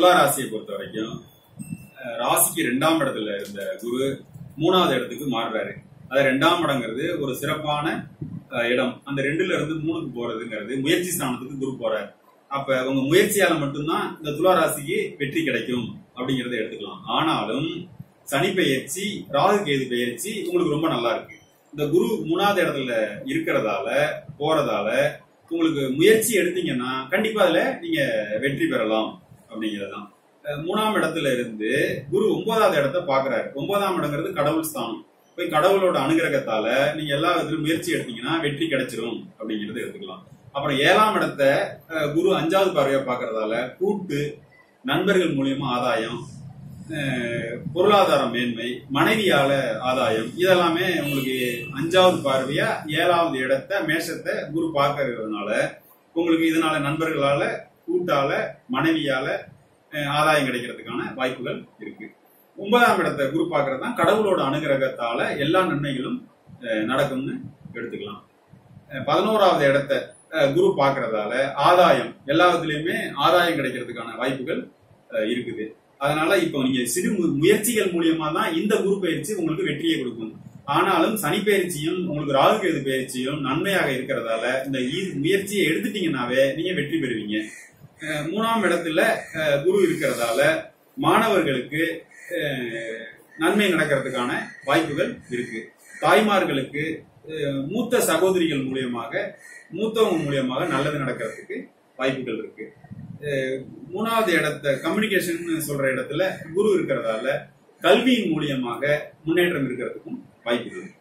துலா ராசியை பொறுத்த வரைக்கும் அஹ், ராசிக்கு ரெண்டாம் இடத்துல இருந்த குரு மூணாவது இடத்துக்கு மாறுறாரு அது ரெண்டாம் இடங்கிறது ஒரு சிறப்பான அஹ், இடம் அந்த ரெண்டுல இருந்து மூணுக்கு போறதுங்கிறது முயற்சி ஸ்தானத்துக்கு குரு போறாரு அப்ப உங்க முயற்சியால மட்டும்தான் இந்த துலா ராசிக்கு வெற்றி கிடைக்கும் அப்படிங்கறத எடுத்துக்கலாம் ஆனாலும் சனி பெயர்ச்சி ராகு கேது பெயர்ச்சி உங்களுக்கு ரொம்ப நல்லா இருக்கு இந்த குரு மூணாவது இடத்துல இருக்கிறதால போறதால உங்களுக்கு முயற்சி எடுத்தீங்கன்னா கண்டிப்பா அதுல நீங்க வெற்றி பெறலாம் அப்படிங்கறதுதான் அஹ் மூணாம் இடத்துல இருந்து குரு ஒன்பதாவது இடத்த பாக்குறாரு ஒன்பதாம் இடங்கிறது கடவுள் ஸ்தானம் போய் கடவுளோட அனுகிரகத்தால நீங்க எல்லா விதத்திலும் முயற்சி எடுத்தீங்கன்னா வெற்றி கிடைச்சிரும் அப்படிங்கறத எடுத்துக்கலாம் அப்புறம் ஏழாம் இடத்த அஹ், குரு அஞ்சாவது பார்வையா பாக்குறதால கூட்டு நண்பர்கள் மூலியமா ஆதாயம் அஹ், பொருளாதார மேன்மை மனைவியால ஆதாயம் இதெல்லாமே உங்களுக்கு அஞ்சாவது பார்வையா ஏழாவது இடத்த மேஷத்தை குரு பார்க்கறதுனால உங்களுக்கு இதனால நண்பர்களால கூட்டால மனைவியால அஹ், ஆதாயம் கிடைக்கிறதுக்கான வாய்ப்புகள் இருக்கு ஒன்பதாம் இடத்தை குரு பார்க்கறது தான் கடவுளோட அனுகிரகத்தால எல்லா நன்மைகளும் அஹ், நடக்கும்னு எடுத்துக்கலாம் அஹ், பதினோராவது இடத்த அஹ், குரு பார்க்கறதால ஆதாயம் எல்லா விதத்துலயுமே ஆதாயம் கிடைக்கிறதுக்கான வாய்ப்புகள் அஹ், இருக்குது அதனால இப்போ நீங்க சிறு மு- முயற்சிகள் மூலியமா தான் இந்த குரு பயிற்சி உங்களுக்கு வெற்றியை கொடுக்கும் ஆனாலும் சனி பயிற்சியும் உங்களுக்கு ராகு கேது பயிற்சியும் நன்மையாக இருக்கிறதால இந்த ஈ- முயற்சியை எடுத்துட்டீங்கன்னாவே நீங்க வெற்றி பெறுவீங்க அஹ், மூணாம் இடத்துல அஹ், குரு இருக்கிறதால மாணவர்களுக்கு அஹ், நன்மை நடக்கிறதுக்கான வாய்ப்புகள் இருக்கு தாய்மார்களுக்கு அஹ், மூத்த சகோதரிகள் மூலியமாக மூத்தவங்க மூலியமாக நல்லது நடக்கிறதுக்கு வாய்ப்புகள் இருக்கு அஹ், மூணாவது இடத்த கம்யூனிகேஷன் சொல்ற இடத்துல குரு இருக்கிறதால கல்வியின் மூலியமாக முன்னேற்றம் இருக்கிறதுக்கும் வாய்ப்புகள் இருக்கு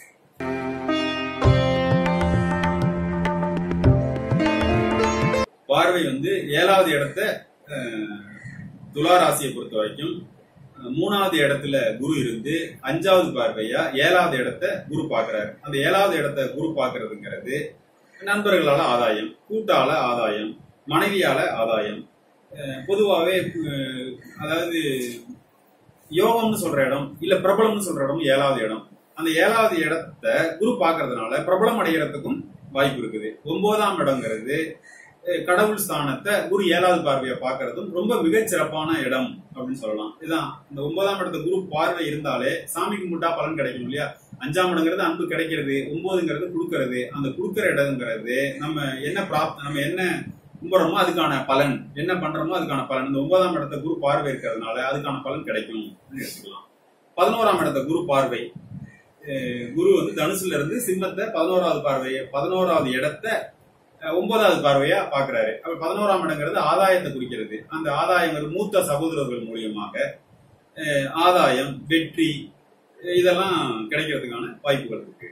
பார்வை வந்து ஏழாவது இடத்த அஹ், துலா ராசியை பொறுத்த வரைக்கும் அஹ், மூணாவது இடத்துல குரு இருந்து அஞ்சாவது பார்வையா ஏழாவது இடத்த குரு பார்க்கறாரு அந்த ஏழாவது இடத்த குரு பார்க்கறதுங்கிறது நண்பர்களால ஆதாயம் கூட்டால ஆதாயம் மனைவியால ஆதாயம் அஹ், பொதுவாவே அஹ், அதாவது யோகம்னு சொல்ற இடம் இல்ல பிரபலம்னு சொல்ற இடம் ஏழாவது இடம் அந்த ஏழாவது இடத்த குரு பார்க்கறதுனால பிரபலம் அடைகிறதுக்கும் வாய்ப்பு இருக்குது ஒன்பதாம் இடங்கிறது அஹ், கடவுள் ஸ்தானத்தை குரு ஏழாவது பார்வையை பார்க்கறதும் ரொம்ப மிகச் சிறப்பான இடம் அப்படின்னு சொல்லலாம் இதுதான் இந்த ஒன்பதாம் இடத்த குரு பார்வை இருந்தாலே சாமி கும்பிட்டா பலன் கிடைக்கும் இல்லையா அஞ்சாம் இடங்கிறது அன்பு கிடைக்கிறது ஒன்பதுங்கிறது கொடுக்கறது அந்த கொடுக்கற இடங்கிறது நம்ம என்ன பிராப்த நம்ம என்ன கும்பிடுறோமோ அதுக்கான பலன் என்ன பண்றோமோ அதுக்கான பலன் இந்த ஒன்பதாம் இடத்த குரு பார்வை இருக்கிறதுனால அதுக்கான பலன் கிடைக்கும் அப்படின்னு எடுத்துக்கலாம் பதினோராம் இடத்த குரு பார்வை அஹ் குரு வந்து தனுசுல இருந்து சிம்மத்தை பதினோராவது பார்வையை பதினோராவது இடத்த அஹ் ஒன்பதாவது பார்வையா பாக்குறாரு அப்ப பதினோராம் இடங்கிறது ஆதாயத்தை குறிக்கிறது அந்த ஆதாயம் வந்து மூத்த சகோதரர்கள் மூலியமாக அஹ் ஆதாயம் வெற்றி இதெல்லாம் கிடைக்கிறதுக்கான வாய்ப்புகள் இருக்கு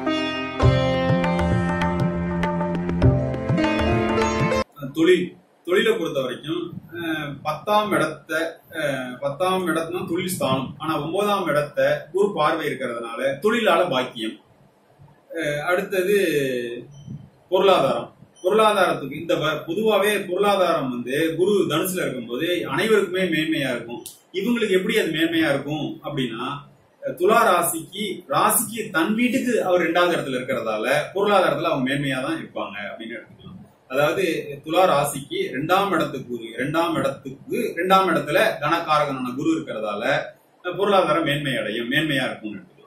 தொழில் தொழிலை பொறுத்த வரைக்கும் அஹ், பத்தாம் இடத்த அஹ், பத்தாம் இடத்துல தொழில் ஸ்தானம் ஆனா ஒன்பதாம் இடத்த குரு பார்வை இருக்கிறதுனால தொழிலால பாக்கியம் அஹ், அடுத்தது பொருளாதாரம் பொருளாதாரத்துக்கு இந்த வ- பொதுவாவே பொருளாதாரம் வந்து குரு தனுசுல இருக்கும்போது அனைவருக்குமே மேன்மையா இருக்கும் இவங்களுக்கு எப்படி அது மேன்மையா இருக்கும் அப்படின்னா அஹ், துலா ராசிக்கு ராசிக்கு தன் வீட்டுக்கு அவர் ரெண்டாவது இடத்துல இருக்கிறதால பொருளாதாரத்துல அவங்க மேன்மையா தான் இருப்பாங்க அப்படின்னு எடுத்துக்கலாம் அதாவது துலா ராசிக்கு ரெண்டாம் இடத்துக்கு ரெண்டாம் இடத்துக்கு ரெண்டாம் இடத்துல தனக்காரகனான குரு இருக்கிறதால அஹ், பொருளாதாரம் மேன்மை அடையும் மேன்மையா இருக்கும்னு எடுத்துக்கலாம்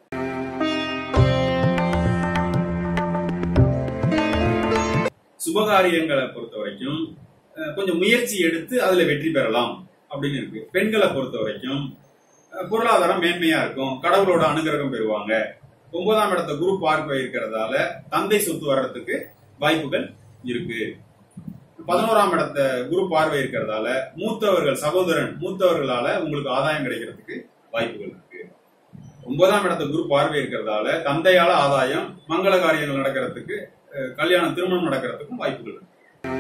சுபகாரியங்களை பொறுத்த வரைக்கும் அஹ், கொஞ்சம் முயற்சி எடுத்து அதுல வெற்றி பெறலாம் அப்படின்னு இருக்கு பெண்களை பொறுத்த வரைக்கும் அஹ், பொருளாதாரம் மேன்மையா இருக்கும் கடவுளோட அனுகிரகம் பெறுவாங்க ஒன்பதாம் இடத்த குரு பார்வை இருக்கிறதால தந்தை சொத்து வர்றதுக்கு வாய்ப்புகள் இருக்கு பதினோராம் இடத்த குரு பார்வை இருக்கிறதால மூத்தவர்கள் சகோதரன் மூத்தவர்களால உங்களுக்கு ஆதாயம் கிடைக்கிறதுக்கு வாய்ப்புகள் இருக்கு ஒன்பதாம் இடத்த குரு பார்வை இருக்கிறதால தந்தையால ஆதாயம் மங்கள காரியங்கள் நடக்கிறதுக்கு அஹ், கல்யாணம் திருமணம் நடக்கிறதுக்கும் வாய்ப்புகள் இருக்கு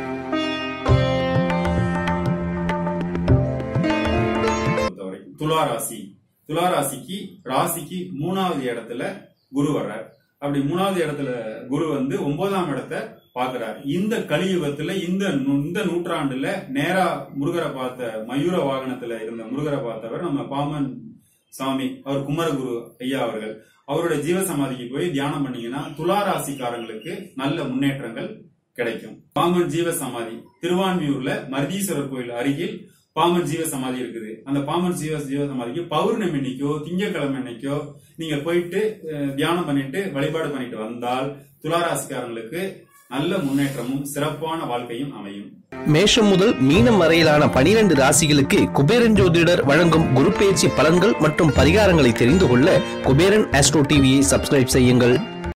பொறுத்தவரைக்கும் துலா ராசி துலா ராசிக்கு ராசிக்கு மூணாவது இடத்துல குரு வர்றார் அப்படி மூணாவது இடத்துல குரு வந்து ஒன்பதாம் இடத்தை பாக்குறார் இந்த கலியுகத்துல இந்த நூ- இந்த நூற்றாண்டுல நேரா முருகரை பார்த்த மயூர வாகனத்துல இருந்த முருகரை பார்த்தவர் நம்ம பாமன் சாமி அவர் குமரகுரு ஐயா அவர்கள் அவருடைய ஜீவசமாதிக்கு போய் தியானம் பண்ணீங்கன்னா துலா ராசிக்காரங்களுக்கு நல்ல முன்னேற்றங்கள் கிடைக்கும் பாமன் ஜீவசமாதி திருவான்மியூர்ல மருதீஸ்வரர் கோயில் அருகில் பாமன் ஜீவ சமாதி இருக்குது அந்த பாமன் ஜீவ ஜீவ சமாதிக்கு பௌர்ணமி அன்னைக்கோ திங்கட்கிழமை அன்னைக்கோ நீங்க போயிட்டு அஹ், தியானம் பண்ணிட்டு வழிபாடு பண்ணிட்டு வந்தால் துளாராசிக்காரங்களுக்கு நல்ல முன்னேற்றமும் சிறப்பான வாழ்க்கையும் அமையும் மேஷம் முதல் மீனம் வரையிலான பனிரெண்டு ராசிகளுக்கு குபேரன் ஜோதிடர் வழங்கும் குரு பயிற்சி பலன்கள் மற்றும் பரிகாரங்களை தெரிந்து கொள்ள குபேரன் ஆஸ்ட்ரோ டிவியை சப்ஸ்கிரைப் செய்யுங்கள்